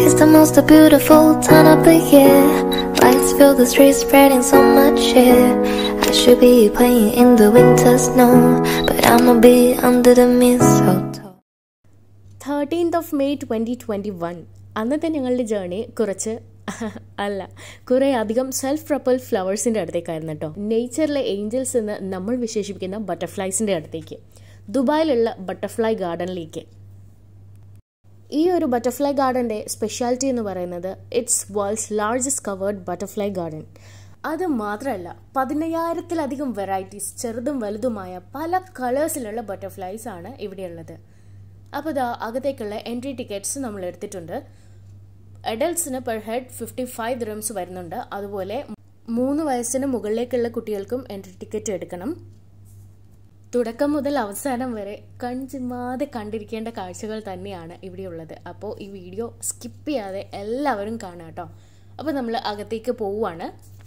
is the most beautiful time of the year. Lights fill the streets, spreading so much cheer. I should be playing in the winter snow, but I'ma be under the mistletoe. Thirteenth of May twenty twenty one അന്നത്തെ ഞങ്ങളുടെ journey കുറച്ച് അല്ല കുറേ അധികം self പ്രപ്പൽ ഫ്ലവേഴ്സിൻ്റെ അടുത്തേക്കായിരുന്നു കേട്ടോ നേച്ചറിലെ Angeles എന്ന് നമ്മൾ വിശേഷിപ്പിക്കുന്ന ബട്ടർഫ്ലൈസിൻ്റെ അടുത്തേക്ക് ദുബായിലുള്ള ബട്ടർഫ്ലൈ ഗാർഡനിലേക്ക് ഈ ഒരു ബട്ടർഫ്ലൈ ഗാർഡൻ്റെ സ്പെഷ്യാലിറ്റി എന്ന് പറയുന്നത് it's world's largest covered butterfly garden അത് മാത്രമല്ല പതിനയ്യായിരത്തിലധികം വെറൈറ്റീസ് ചെറുതും വലുതുമായ പല കളേഴ്സിലുള്ള ബട്ടർഫ്ലൈസ് ആണ് ഇവിടെയുള്ളത് അപ്പോൾ ഇതാ അകത്തേക്കുള്ള എൻട്രി ടിക്കറ്റ്സ് നമ്മൾ എടുത്തിട്ടുണ്ട് അഡൽട്ട്സിന് per head fifty five dirhams വരുന്നുണ്ട് അതുപോലെ മൂന്ന് വയസ്സിന് മുകളിലേക്കുള്ള കുട്ടികൾക്കും എൻട്രി ടിക്കറ്റ് എടുക്കണം തുടക്കം മുതൽ അവസാനം വരെ കൺചിമ്മാതെ കണ്ടിരിക്കേണ്ട കാഴ്ചകൾ തന്നെയാണ് ഇവിടെയുള്ളത് അപ്പോൾ ഈ വീഡിയോ സ്കിപ്പ് ചെയ്യാതെ എല്ലാവരും കാണാം കേട്ടോ അപ്പോൾ നമ്മൾ അകത്തേക്ക് പോവുകയാണ്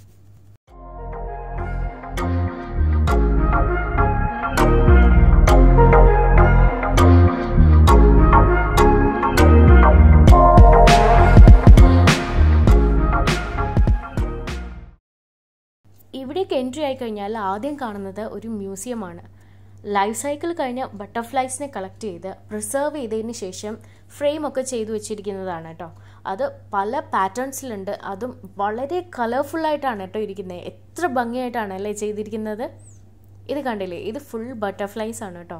ഇവിടേക്ക് എൻട്രി ആയി കഴിഞ്ഞാൽ ആദ്യം കാണുന്നത് ഒരു മ്യൂസിയമാണ് ലൈഫ് സൈക്കിൾ കഴിഞ്ഞ ബട്ടർഫ്ലൈസിനെ കളക്ട് ചെയ്ത് പ്രിസർവ് ചെയ്തതിന് ശേഷം ഫ്രെയിം ഒക്കെ ചെയ്തു വെച്ചിരിക്കുന്നതാണ് കേട്ടോ അത് പല പാറ്റേൺസിലുണ്ട് അതും വളരെ കളർഫുൾ ആയിട്ടാണ് കേട്ടോ ഇരിക്കുന്നത് എത്ര ഭംഗിയായിട്ടാണ് അല്ലേ ചെയ്തിരിക്കുന്നത് ഇത് കണ്ടില്ലേ ഇത് ഫുൾ ബട്ടർഫ്ലൈസ് ആണ് കേട്ടോ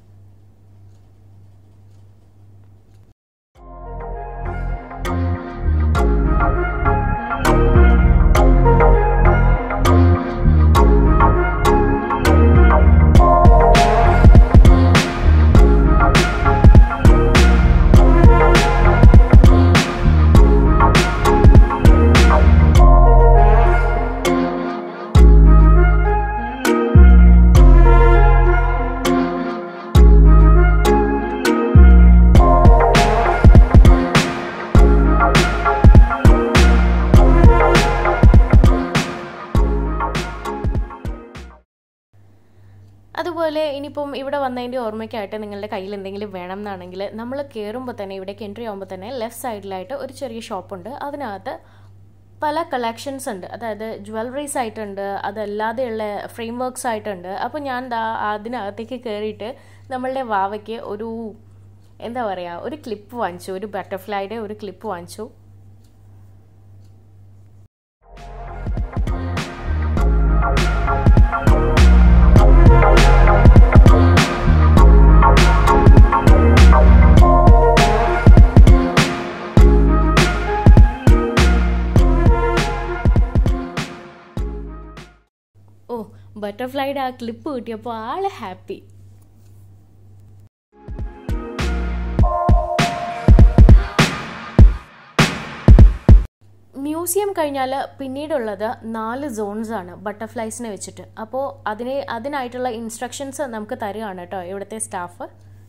അതുപോലെ ഇനിയിപ്പം ഇവിടെ വന്നതിൻ്റെ ഓർമ്മയ്ക്കായിട്ട് നിങ്ങളുടെ കയ്യിൽ എന്തെങ്കിലും വേണം എന്നാണെങ്കിൽ നമ്മൾ കയറുമ്പോൾ തന്നെ ഇവിടേക്ക് എൻട്രി ആകുമ്പോൾ തന്നെ ലെഫ്റ്റ് സൈഡിലായിട്ട് ഒരു ചെറിയ ഷോപ്പുണ്ട് അതിനകത്ത് പല കളക്ഷൻസ് ഉണ്ട് അതായത് ജ്വല്ലറീസ് ആയിട്ടുണ്ട് അതല്ലാതെയുള്ള ഫ്രെയിം വർക്ക്സ് ആയിട്ടുണ്ട് അപ്പോൾ ഞാൻ ദാ അതിനകത്തേക്ക് കയറിയിട്ട് നമ്മളുടെ വാവയ്ക്ക് ഒരു എന്താ പറയുക ഒരു ക്ലിപ്പ് വാങ്ങിച്ചു ഒരു ബട്ടർഫ്ലൈയുടെ ഒരു ക്ലിപ്പ് വാങ്ങിച്ചു ഓ ബട്ടർഫ്ലൈയുടെ ആ ക്ലിപ്പ് കിട്ടിയപ്പോൾ ആള് ഹാപ്പി മ്യൂസിയം കഴിഞ്ഞാൽ പിന്നീടുള്ളത് നാല് സോൺസ് ആണ് ബട്ടർഫ്ലൈസിനെ വെച്ചിട്ട് അപ്പോൾ അതിനെ അതിനായിട്ടുള്ള ഇൻസ്ട്രക്ഷൻസ് നമുക്ക് തരികയാണ് കേട്ടോ ഇവിടുത്തെ സ്റ്റാഫ്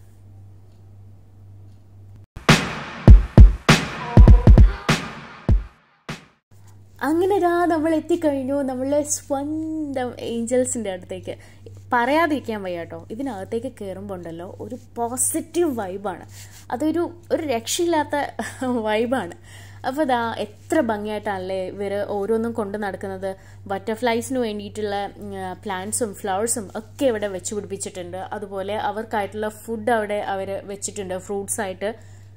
അങ്ങനെ ഇതാ നമ്മൾ എത്തിക്കഴിഞ്ഞു നമ്മളെ സ്വന്തം ഏഞ്ചൽസിൻ്റെ അടുത്തേക്ക് പറയാതിരിക്കാൻ വയ്യ കേട്ടോ ഇതിനകത്തേക്ക് കയറുമ്പോൾ ഉണ്ടല്ലോ ഒരു പോസിറ്റീവ് വൈബാണ് അതൊരു ഒരു രക്ഷയില്ലാത്ത വൈബാണ് അപ്പോൾ ഇതാ എത്ര ഭംഗിയായിട്ടാണല്ലേ ഇവർ ഓരോന്നും കൊണ്ട് നടക്കുന്നത് ബട്ടർഫ്ലൈസിന് വേണ്ടിയിട്ടുള്ള പ്ലാന്റ്സും ഫ്ലവേഴ്സും ഒക്കെ ഇവിടെ വെച്ച് പിടിപ്പിച്ചിട്ടുണ്ട് അതുപോലെ അവർക്കായിട്ടുള്ള ഫുഡ് അവിടെ അവർ വെച്ചിട്ടുണ്ട് ഫ്രൂട്ട്സ് ആയിട്ട്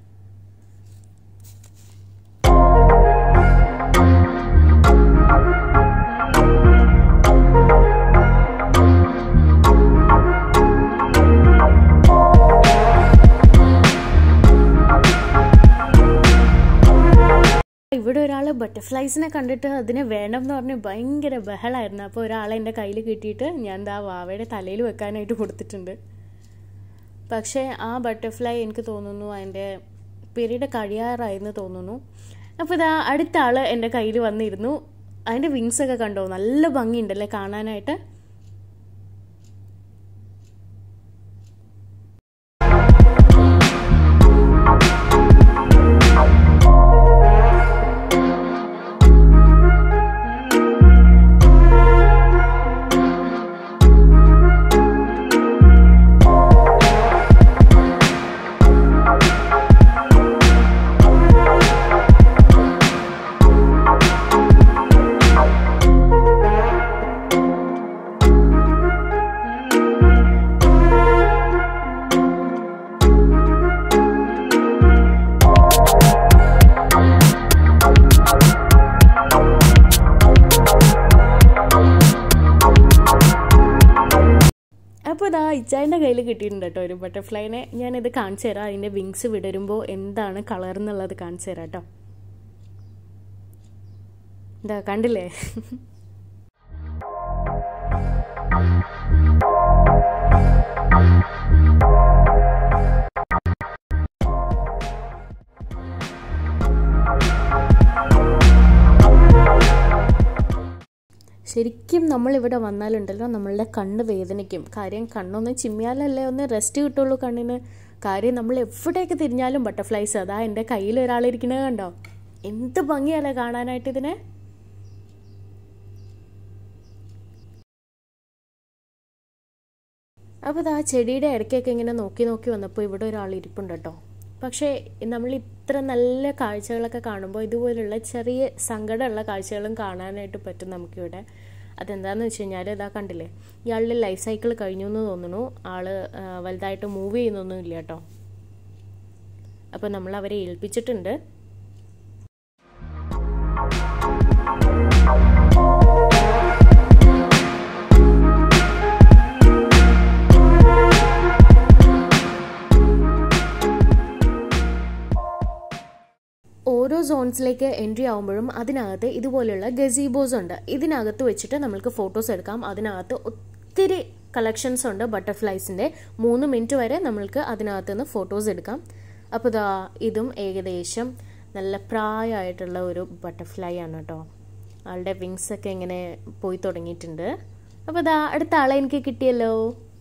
ഇവിടെ ഒരാൾ ബട്ടർഫ്ലൈസിനെ കണ്ടിട്ട് അതിനെ വേണം എന്ന് പറഞ്ഞ് ഭയങ്കര ബഹളായിരുന്നു അപ്പോൾ ഒരാൾ എൻ്റെ കയ്യിൽ കിട്ടിയിട്ട് ഞാൻ ദാ വാവയുടെ തലയിൽ വെക്കാനായിട്ട് കൊടുത്തിട്ടുണ്ട് പക്ഷേ ആ ബട്ടർഫ്ലൈ എനിക്ക് തോന്നുന്നു അതിൻ്റെ പീരീഡ് കഴിയാറായെന്ന് തോന്നുന്നു അപ്പോൾ ഇതാ അടുത്ത ആൾ എൻ്റെ കയ്യിൽ വന്നിരുന്നു അതിൻ്റെ വിങ്സ് ഒക്കെ കണ്ടോ നല്ല ഭംഗിയുണ്ടല്ലേ കാണാനായിട്ട് ഇച്ചായൻ്റെ കയ്യിൽ കിട്ടിയിട്ടുണ്ട് കേട്ടോ ഒരു ബട്ടർഫ്ലൈനെ ഞാനിത് കാണിച്ചു തരാം അതിൻ്റെ വിങ്സ് വിടരുമ്പോൾ എന്താണ് കളർ എന്നുള്ളത് കാണിച്ചു തരാം കേട്ടോ എന്താ കണ്ടില്ലേ ശരിക്കും നമ്മളിവിടെ വന്നാലുണ്ടല്ലോ നമ്മളുടെ കണ്ണ് വേദനിക്കും കാര്യം കണ്ണൊന്ന് ചിമ്മിയാലല്ലേ ഒന്ന് റെസ്റ്റ് കിട്ടുള്ളൂ കണ്ണിന് കാര്യം നമ്മൾ എവിടേക്ക് തിരിഞ്ഞാലും ബട്ടർഫ്ലൈസ് അതാ എൻ്റെ കയ്യിൽ ഒരാളിരിക്കുന്നത് കണ്ടോ എന്ത് ഭംഗിയല്ലേ കാണാനായിട്ട് ഇതിനെ അപ്പോൾ ഇത് ആ ചെടിയുടെ ഇടയ്ക്കൊക്കെ ഇങ്ങനെ നോക്കി നോക്കി വന്നപ്പോൾ ഇവിടെ ഒരാൾ ഇരിപ്പുണ്ട് കേട്ടോ പക്ഷേ നമ്മൾ ഇത്ര നല്ല കാഴ്ചകളൊക്കെ കാണുമ്പോൾ ഇതുപോലുള്ള ചെറിയ സങ്കടമുള്ള കാഴ്ചകളും കാണാനായിട്ട് പറ്റും നമുക്കിവിടെ അതെന്താണെന്ന് വെച്ച് കഴിഞ്ഞാൽ ഇതാ കണ്ടില്ലേ ഇയാളുടെ ലൈഫ് സൈക്കിൾ കഴിഞ്ഞു എന്ന് തോന്നുന്നു ആള് ആ, വലുതായിട്ട് മൂവ് ചെയ്യുന്നൊന്നും ഇല്ല കേട്ടോ അപ്പോൾ നമ്മൾ അവരെ ഏൽപ്പിച്ചിട്ടുണ്ട് ഓരോ സോൺസിലേക്ക് എൻട്രി ആകുമ്പോഴും അതിനകത്ത് ഇതുപോലെയുള്ള ഗസീബോസ് ഉണ്ട് ഇതിനകത്ത് വെച്ചിട്ട് നമുക്ക് ഫോട്ടോസ് എടുക്കാം അതിനകത്ത് ഒത്തിരി കളക്ഷൻസ് ഉണ്ട് ബട്ടർഫ്ലൈസിൻ്റെ മൂന്ന് മിനിറ്റ് വരെ നമ്മൾക്ക് അതിനകത്ത് നിന്ന് ഫോട്ടോസ് എടുക്കാം അപ്പോൾ ഇതാ ഇതും ഏകദേശം നല്ല പ്രായമായിട്ടുള്ള ഒരു ബട്ടർഫ്ലൈ ആണ് കേട്ടോ ആളുടെ വിങ്സ് ഒക്കെ ഇങ്ങനെ പോയി തുടങ്ങിയിട്ടുണ്ട് അപ്പോൾ ഇതാ അടുത്ത ആളെ എനിക്ക് കിട്ടിയല്ലോ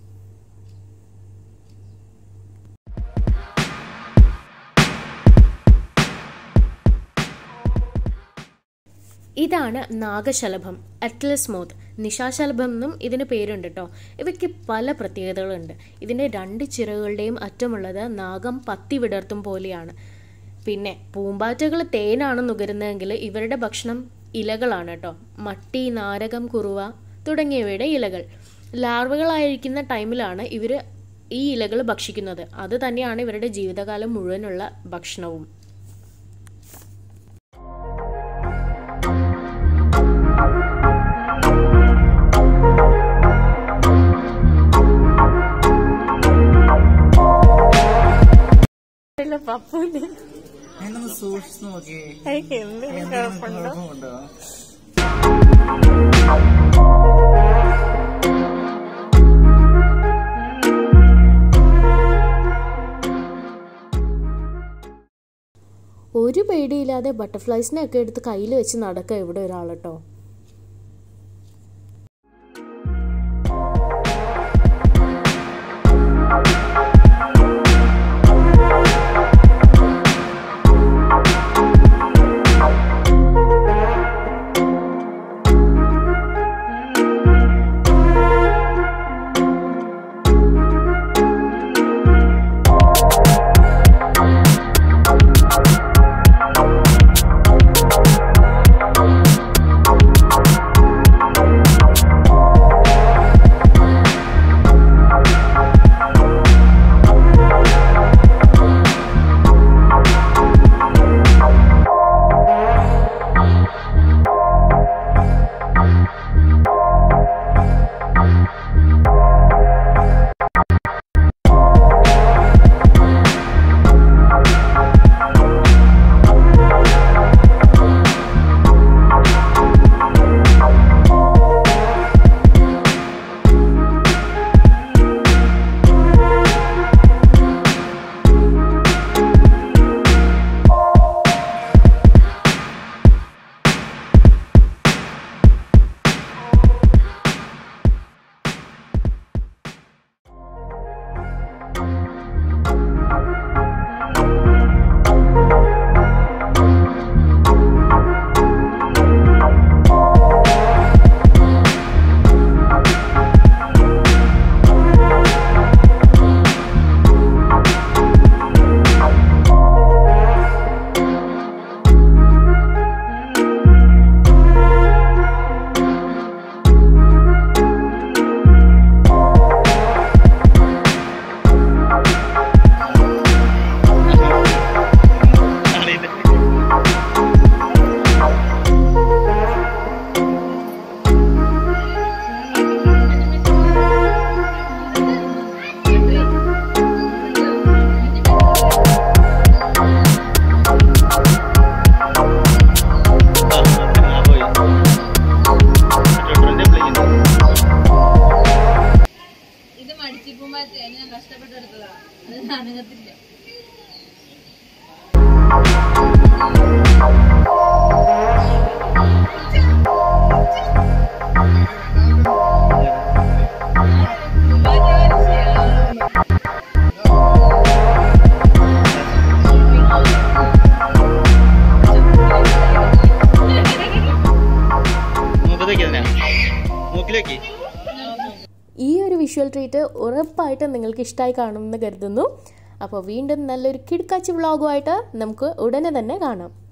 ഇതാണ് നാഗശലഭം അറ്റ്ലസ് മോത്ത് നിശാശലഭം എന്നും ഇതിന് പേരുണ്ട് കേട്ടോ ഇവയ്ക്ക് പല പ്രത്യേകതകളുണ്ട് ഇതിൻ്റെ രണ്ട് ചിറകുകളുടെയും അറ്റമുള്ളത് നാഗം പത്തി വിടർത്തും പോലെയാണ് പിന്നെ പൂമ്പാറ്റകൾ തേനാണ് നുകരുന്നതെങ്കിൽ ഇവരുടെ ഭക്ഷണം ഇലകളാണ് കേട്ടോ മട്ടി നാരകം കുറുവ തുടങ്ങിയവയുടെ ഇലകൾ ലാർവകളായിരിക്കുന്ന ടൈമിലാണ് ഇവർ ഈ ഇലകൾ ഭക്ഷിക്കുന്നത് അത് തന്നെയാണ് ഇവരുടെ ജീവിതകാലം മുഴുവനുള്ള ഭക്ഷണവും പപ്പുവിന് എന്നൊന്ന് സൂക്ഷിച്ചു നോക്കിയേ എന്തെങ്കിലും എന്തെങ്കിലും കുഴപ്പമുണ്ടോ ഒരു പേടിയില്ലാതെ ബട്ടർഫ്ലൈസിനെ ഒക്കെ എടുത്ത് കയ്യിൽ വെച്ച് നടക്കുക ഇവിടെ ഒരാൾ കേട്ടോ മൂക്കിലേക്ക് തന്നെ മൂക്കിലേക്ക് ഈ ഒരു വിഷ്വൽ ട്രീറ്റ് ഉറപ്പായിട്ടും നിങ്ങൾക്ക് ഇഷ്ടമായി കാണുമെന്ന് കരുതുന്നു അപ്പോൾ വീണ്ടും നല്ലൊരു കിടക്കാച്ചി വ്ളോഗുമായിട്ട് നമുക്ക് ഉടനെ തന്നെ കാണാം